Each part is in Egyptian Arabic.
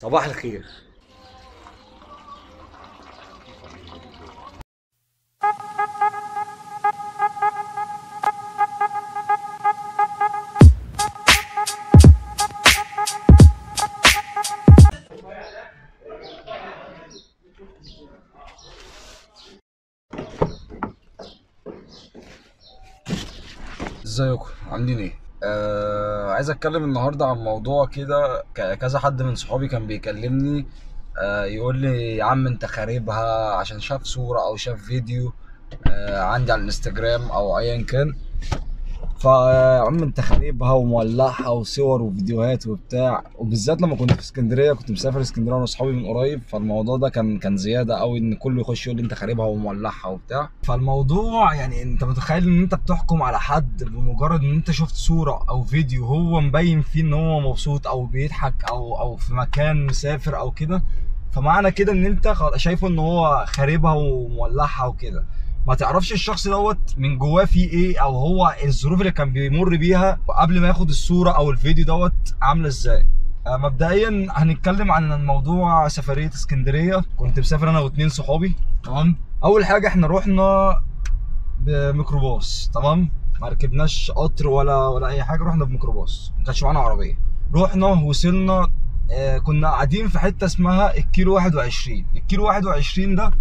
صباح الخير ازيكم عاملين ايه آه عايز اتكلم النهارده عن موضوع كده ك- كذا حد من صحابي كان بيكلمني آه يقول لي يا عم انت خاربها عشان شاف صورة او شاف فيديو آه عندي على الانستجرام او ايا كان فيا عم انت خاربها ومولعها وصور وفيديوهات وبتاع وبالذات لما كنت في اسكندريه كنت مسافر اسكندريه انا واصحابي من قريب فالموضوع ده كان كان زياده قوي ان كله يخش يقول لي انت خاربها ومولعها وبتاع فالموضوع يعني انت متخيل ان انت بتحكم على حد بمجرد ان انت شفت صوره او فيديو هو مبين فيه ان هو مبسوط او بيضحك او او في مكان مسافر او كده فمعنى كده ان انت خلاص شايفه ان هو خاربها ومولعها وكده ما تعرفش الشخص دوت من جواه فيه ايه او هو الظروف اللي كان بيمر بيها قبل ما ياخد الصوره او الفيديو دوت عامله ازاي آه، مبدئيا هنتكلم عن الموضوع سفريه اسكندريه كنت مسافر انا واتنين صحابي تمام اول حاجه احنا رحنا بميكروباص تمام ما ركبناش قطر ولا ولا اي حاجه رحنا بميكروباص ما كانش معانا عربيه رحنا وصلنا آه كنا قاعدين في حته اسمها الكيلو 21 الكيلو 21 ده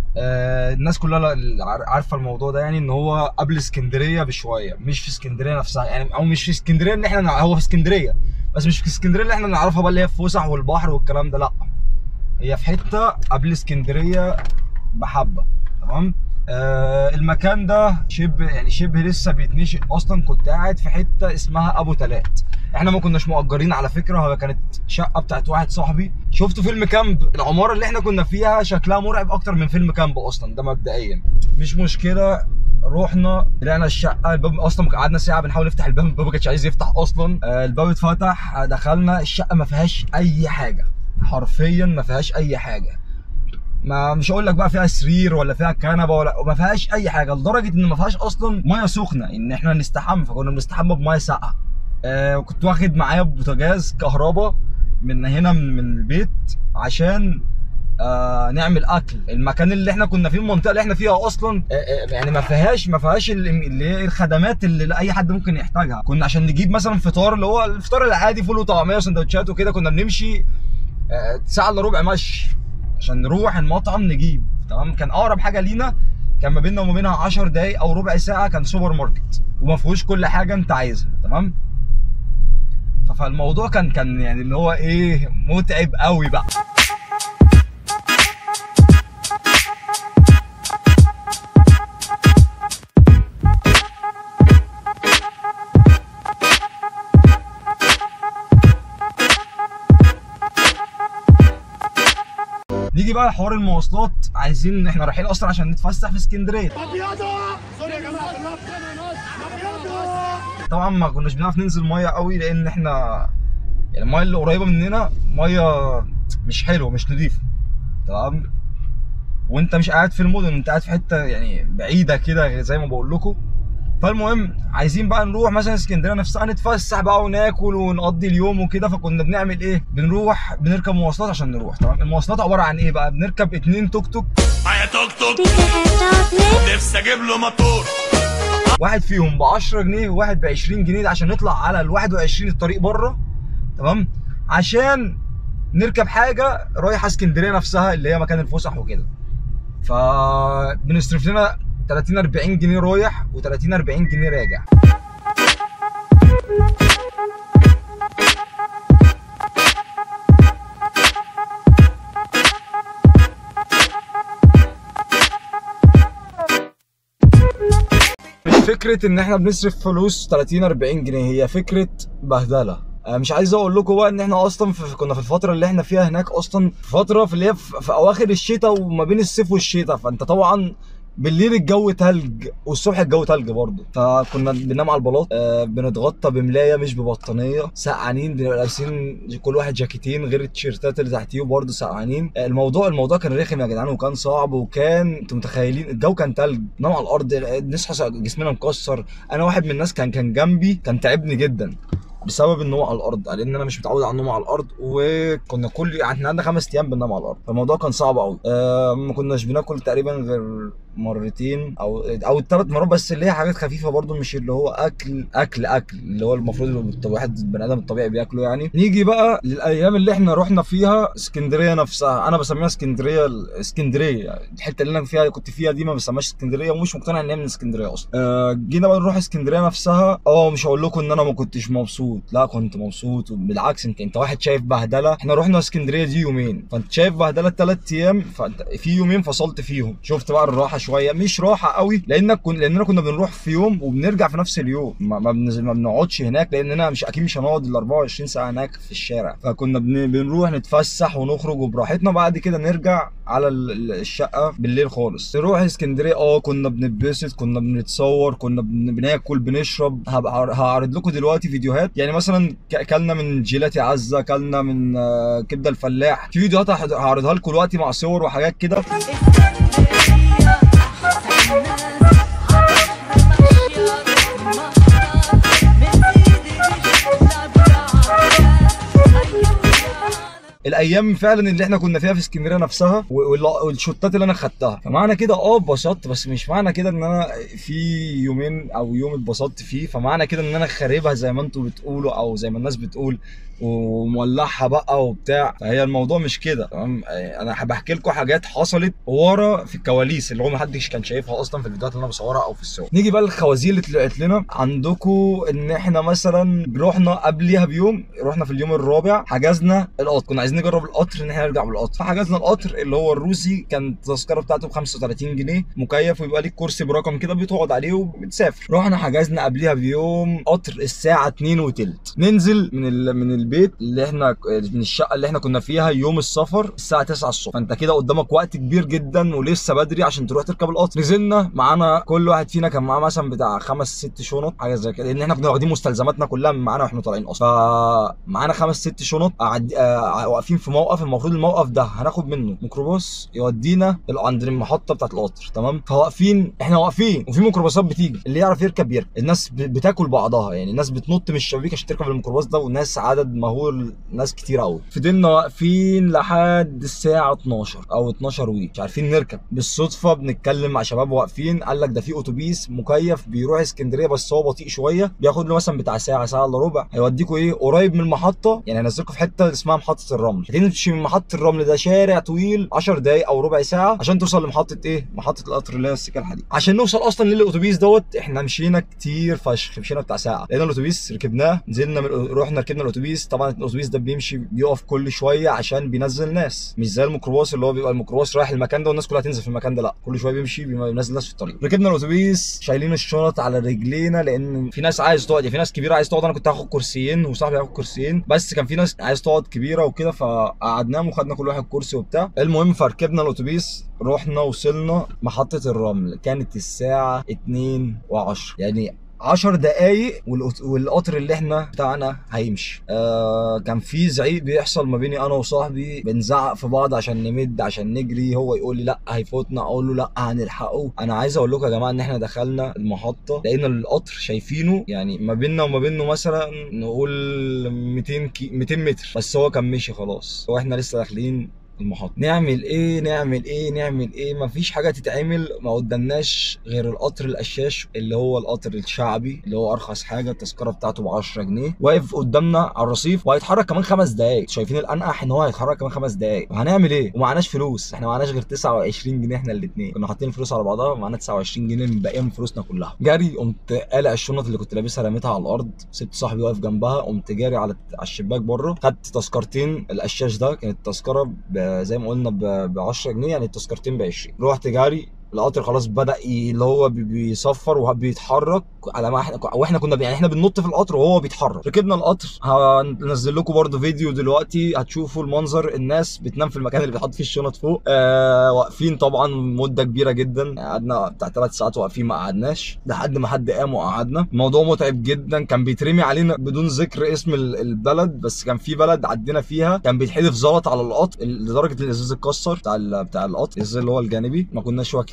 آه الناس كلها ل- عار- عارفه الموضوع ده يعني ان هو قبل اسكندريه بشويه مش في اسكندريه نفسها يعني او مش في اسكندريه ان احنا نع- هو في اسكندريه بس مش في اسكندريه اللي احنا نعرفها بقى اللي هي في فسح والبحر والكلام ده لا هي في حته قبل اسكندريه بحبه تمام آه المكان ده شبه يعني شبه لسه بيتنشئ اصلا كنت قاعد في حته اسمها ابو تلات احنا ما كناش مؤجرين على فكره هو كانت شقه بتاعت واحد صاحبي شفت فيلم كامب العماره اللي احنا كنا فيها شكلها مرعب اكتر من فيلم كامب اصلا ده مبدئيا مش مشكله رحنا طلعنا الشقه الباب اصلا قعدنا ساعه بنحاول نفتح الباب الباب ما كانش عايز يفتح اصلا آه، الباب اتفتح آه، دخلنا الشقه ما فيهاش اي حاجه حرفيا ما فيهاش اي حاجه ما مش هقول لك بقى فيها سرير ولا فيها كنبه ولا ما فيهاش اي حاجه لدرجه ان ما فيهاش اصلا ميه سخنه ان احنا نستحمى فكنا بنستحمى بميه ساقعه آه كنت واخد معايا بوتاجاز كهرباء من هنا من, من البيت عشان آه نعمل اكل المكان اللي احنا كنا فيه المنطقه اللي احنا فيها اصلا آه آه يعني ما فيهاش ما فيهاش ال- اللي هي الخدمات اللي اي حد ممكن يحتاجها كنا عشان نجيب مثلا فطار اللي هو الفطار العادي فول وطعميه وسندوتشات وكده كنا بنمشي آه، ساعه الا ربع مشي عشان نروح المطعم نجيب تمام كان اقرب حاجه لينا كان ما بيننا وما بينها 10 دقايق او ربع ساعه كان سوبر ماركت وما فيهوش كل حاجه انت عايزها تمام ف- فالموضوع كان كان يعني اللي هو ايه متعب قوي بقى نيجي بقى لحوار المواصلات عايزين احنا رايحين اصلا عشان نتفسح في اسكندريه طبعا ما كناش بنعرف ننزل ميه قوي لان احنا يعني الميه اللي قريبه مننا ميه مش حلوه مش نظيفه تمام وانت مش قاعد في المدن انت قاعد في حته يعني بعيده كده زي ما بقول لكم فالمهم عايزين بقى نروح مثلا اسكندريه نفسها نتفسح بقى وناكل ونقضي اليوم وكده فكنا بنعمل ايه بنروح بنركب مواصلات عشان نروح تمام المواصلات عباره عن ايه بقى بنركب اتنين توك توك معايا توك توك نفسي اجيب له موتور واحد فيهم ب 10 جنيه وواحد ب 20 جنيه ده عشان نطلع على ال 21 الطريق بره تمام عشان نركب حاجه رايحه اسكندريه نفسها اللي هي مكان الفسح وكده فبنصرف لنا 30 40 جنيه رايح و30 40 جنيه راجع مش فكره ان احنا بنصرف فلوس 30 40 جنيه هي فكره بهدله أنا مش عايز اقول لكم بقى ان احنا اصلا في كنا في الفتره اللي احنا فيها هناك اصلا في فتره في اللي هي في في اواخر الشتاء وما بين الصيف والشتاء فانت طبعا بالليل الجو تلج والصبح الجو تلج برضه فكنا بننام على البلاط آه بنتغطى بملايه مش ببطانيه سقعانين بنبقى لابسين كل واحد جاكيتين غير التيشيرتات اللي تحتيه وبرضه سقعانين آه الموضوع الموضوع كان رخم يا جدعان وكان صعب وكان انتوا متخيلين الجو كان تلج نام على الارض نصحى جسمنا مكسر انا واحد من الناس كان كان جنبي كان تعبني جدا بسبب النوم على الارض لان انا مش متعود على النوم على الارض وكنا كل يعني احنا عندنا خمس ايام بننام على الارض فالموضوع كان صعب قوي آه ما كناش بناكل تقريبا غير مرتين او او ثلاث مرات بس اللي هي حاجات خفيفه برضو مش اللي هو اكل اكل اكل اللي هو المفروض الواحد واحد البني ادم الطبيعي بياكله يعني نيجي بقى للايام اللي احنا رحنا فيها اسكندريه نفسها انا بسميها اسكندريه اسكندريه الحته اللي انا فيها كنت فيها دي ما بسميهاش اسكندريه ومش مقتنع ان هي من اسكندريه اصلا آه جينا بقى نروح اسكندريه نفسها اه مش هقول لكم ان انا ما كنتش مبسوط لا كنت مبسوط بالعكس انت انت واحد شايف بهدله احنا رحنا اسكندريه دي يومين فانت شايف بهدله ثلاث ايام فانت في يومين فصلت فيهم شفت بقى الراحه شويه مش راحه قوي لانك كن... لاننا كنا بنروح في يوم وبنرجع في نفس اليوم ما, ما, بنز... ما بنقعدش هناك لاننا مش اكيد مش هنقعد ال 24 ساعه هناك في الشارع فكنا بن... بنروح نتفسح ونخرج وبراحتنا بعد كده نرجع على ال- ال- الشقه بالليل خالص نروح اسكندريه اه كنا بنتبسط كنا بنتصور كنا بن... بناكل بنشرب هبقى هعرض لكم دلوقتي فيديوهات يعني مثلا ك- اكلنا من جيلاتي عزه اكلنا من آه، كبده الفلاح في فيديوهات هحض- هعرضها لكم دلوقتي مع صور وحاجات كده الايام فعلا اللي احنا كنا فيها في اسكندريه نفسها و- وال- والشوتات اللي انا خدتها فمعنى كده اه اتبسطت بس مش معنى كده ان انا في يومين او يوم اتبسطت فيه فمعنى كده ان انا خاربها زي ما انتوا بتقولوا او زي ما الناس بتقول ومولعها بقى وبتاع فهي الموضوع مش كده تمام آه، انا بحكي لكم حاجات حصلت ورا في الكواليس اللي هو محدش كان شايفها اصلا في الفيديوهات اللي انا بصورها او في الصور نيجي بقى للخوازيق اللي طلعت لنا عندكم ان احنا مثلا رحنا قبليها بيوم رحنا في اليوم الرابع حجزنا القطر كنا عايزين نجرب القطر ان احنا نرجع بالقطر فحجزنا القطر اللي هو الروسي كان التذكره بتاعته ب 35 جنيه مكيف ويبقى ليك كرسي برقم كده بتقعد عليه وبتسافر رحنا حجزنا قبليها بيوم قطر الساعه 2 وتلت ننزل من ال... من البيت اللي احنا من الشقه اللي احنا كنا فيها يوم السفر الساعه 9 الصبح فانت كده قدامك وقت كبير جدا ولسه بدري عشان تروح تركب القطر نزلنا معانا كل واحد فينا كان معاه مثلا بتاع خمس ست شنط حاجه زي كده لان احنا كنا واخدين مستلزماتنا كلها من معانا واحنا طالعين اصلا فمعانا خمس ست شنط قاعد آه واقفين في موقف المفروض الموقف ده هناخد منه ميكروباص يودينا ال- عند المحطه بتاعت القطر تمام فواقفين احنا واقفين وفي ميكروباصات بتيجي اللي يعرف يركب يركب الناس ب- بتاكل بعضها يعني الناس بتنط من الشبابيك عشان تركب الميكروباص ده والناس عدد مهول ناس كتير قوي فضلنا واقفين لحد الساعه 12 او 12 وي مش عارفين نركب بالصدفه بنتكلم مع شباب واقفين قال لك ده في اتوبيس مكيف بيروح اسكندريه بس هو بطيء شويه بياخد له مثلا بتاع ساعه ساعه الا ربع هيوديكوا ايه قريب من المحطه يعني هينزلكوا في حته اسمها محطه الرمل هتمشي من محطه الرمل ده شارع طويل 10 دقايق او ربع ساعه عشان توصل لمحطه ايه محطه القطر اللي هي السكه الحديد عشان نوصل اصلا للاتوبيس دوت احنا مشينا كتير فشخ مشينا بتاع ساعه لقينا الاتوبيس ركبناه نزلنا من رحنا ركبنا الاتوبيس طبعا الاتوبيس ده بيمشي بيقف كل شويه عشان بينزل ناس مش زي الميكروباص اللي هو بيبقى الميكروباص رايح المكان ده والناس كلها تنزل في المكان ده لا كل شويه بيمشي بينزل ناس في الطريق ركبنا الاتوبيس شايلين الشنط على رجلينا لان في ناس عايز تقعد يعني في ناس كبيره عايز تقعد انا كنت هاخد كرسيين وصاحبي هياخد كرسيين بس كان في ناس عايز تقعد كبيره وكده فقعدناهم وخدنا كل واحد كرسي وبتاع المهم فركبنا الاتوبيس رحنا وصلنا محطه الرمل كانت الساعه 2 و10 يعني 10 دقايق والقط- والقطر اللي احنا بتاعنا هيمشي آه كان في زعيق بيحصل ما بيني انا وصاحبي بنزعق في بعض عشان نمد عشان نجري هو يقول لي لا هيفوتنا اقول له لا هنلحقه انا عايز اقول لكم يا جماعه ان احنا دخلنا المحطه لقينا القطر شايفينه يعني ما بيننا وما بينه مثلا نقول 200 كي 200 متر بس هو كان مشي خلاص واحنا لسه داخلين المحطة نعمل ايه نعمل ايه نعمل ايه مفيش حاجة تتعمل ما قدامناش غير القطر القشاش اللي هو القطر الشعبي اللي هو ارخص حاجة التذكرة بتاعته ب 10 جنيه واقف قدامنا على الرصيف وهيتحرك كمان خمس دقايق شايفين الانقح ان هو هيتحرك كمان خمس دقايق هنعمل ايه ومعناش فلوس احنا معناش غير 29 جنيه احنا الاثنين كنا حاطين فلوس على بعضها معانا 29 جنيه من باقيه من فلوسنا كلها جري قمت قالع الشنط اللي كنت لابسها رميتها على الارض سبت صاحبي واقف جنبها قمت جاري على على الشباك بره خدت تذكرتين القشاش ده كانت التذكره ب- زي ما قلنا ب 10 جنيه يعني التذكرتين ب 20 رحت جاري القطر خلاص بدا ي- اللي هو بي- بيصفر وبيتحرك على ما احنا واحنا كنا يعني احنا بننط في القطر وهو بيتحرك ركبنا القطر هنزل لكم برضو فيديو دلوقتي هتشوفوا المنظر الناس بتنام في المكان اللي بيحط فيه الشنط فوق آه واقفين طبعا مده كبيره جدا قعدنا بتاع ثلاث ساعات واقفين ما قعدناش لحد ما حد قام وقعدنا الموضوع متعب جدا كان بيترمي علينا بدون ذكر اسم ال- البلد بس كان في بلد عدينا فيها كان بيتحدف زلط على القطر ال- لدرجه ان الازاز اتكسر بتاع ال- بتاع القطر الازاز اللي هو الجانبي ما كناش واكلين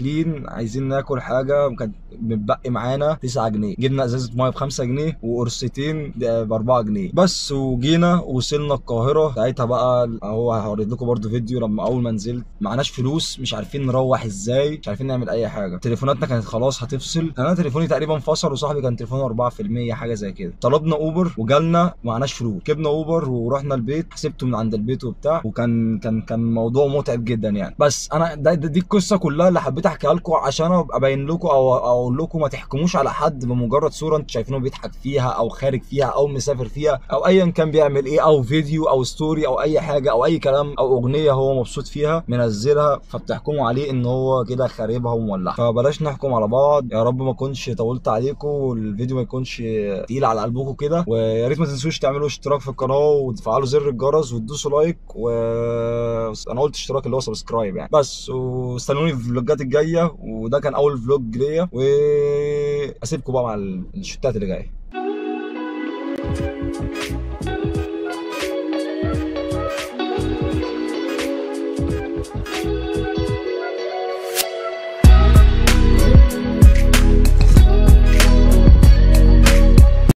داخلين عايزين ناكل حاجه كانت متبقي معانا 9 جنيه جبنا ازازه ميه ب 5 جنيه وقرصتين ب 4 جنيه بس وجينا وصلنا القاهره ساعتها بقى اهو هوريد لكم برضو فيديو لما اول ما نزلت معناش فلوس مش عارفين نروح ازاي مش عارفين نعمل اي حاجه تليفوناتنا كانت خلاص هتفصل انا تليفوني تقريبا فصل وصاحبي كان تليفونه 4% حاجه زي كده طلبنا اوبر وجالنا معناش فلوس جبنا اوبر ورحنا البيت حسبته من عند البيت وبتاع وكان كان كان موضوع متعب جدا يعني بس انا ده ده- دي القصه كلها اللي حبيت احكيها لكم عشان ابقى ابين لكم او او اقول لكم ما تحكموش على حد بمجرد صوره انتوا شايفينه بيضحك فيها او خارج فيها او مسافر فيها او ايا كان بيعمل ايه او فيديو او ستوري او اي حاجه او اي كلام او اغنيه هو مبسوط فيها منزلها فبتحكموا عليه ان هو كده خاربها ومولعها فبلاش نحكم على بعض يا رب ما اكونش طولت عليكم والفيديو ما يكونش تقيل على قلبكم كده ويا ريت ما تنسوش تعملوا اشتراك في القناه وتفعلوا زر الجرس وتدوسوا لايك و انا قلت اشتراك اللي هو سبسكرايب يعني بس واستنوني في الفلوجات الجايه وده كان اول فلوج ليا واسيبكم بقى مع الشتات اللي جايه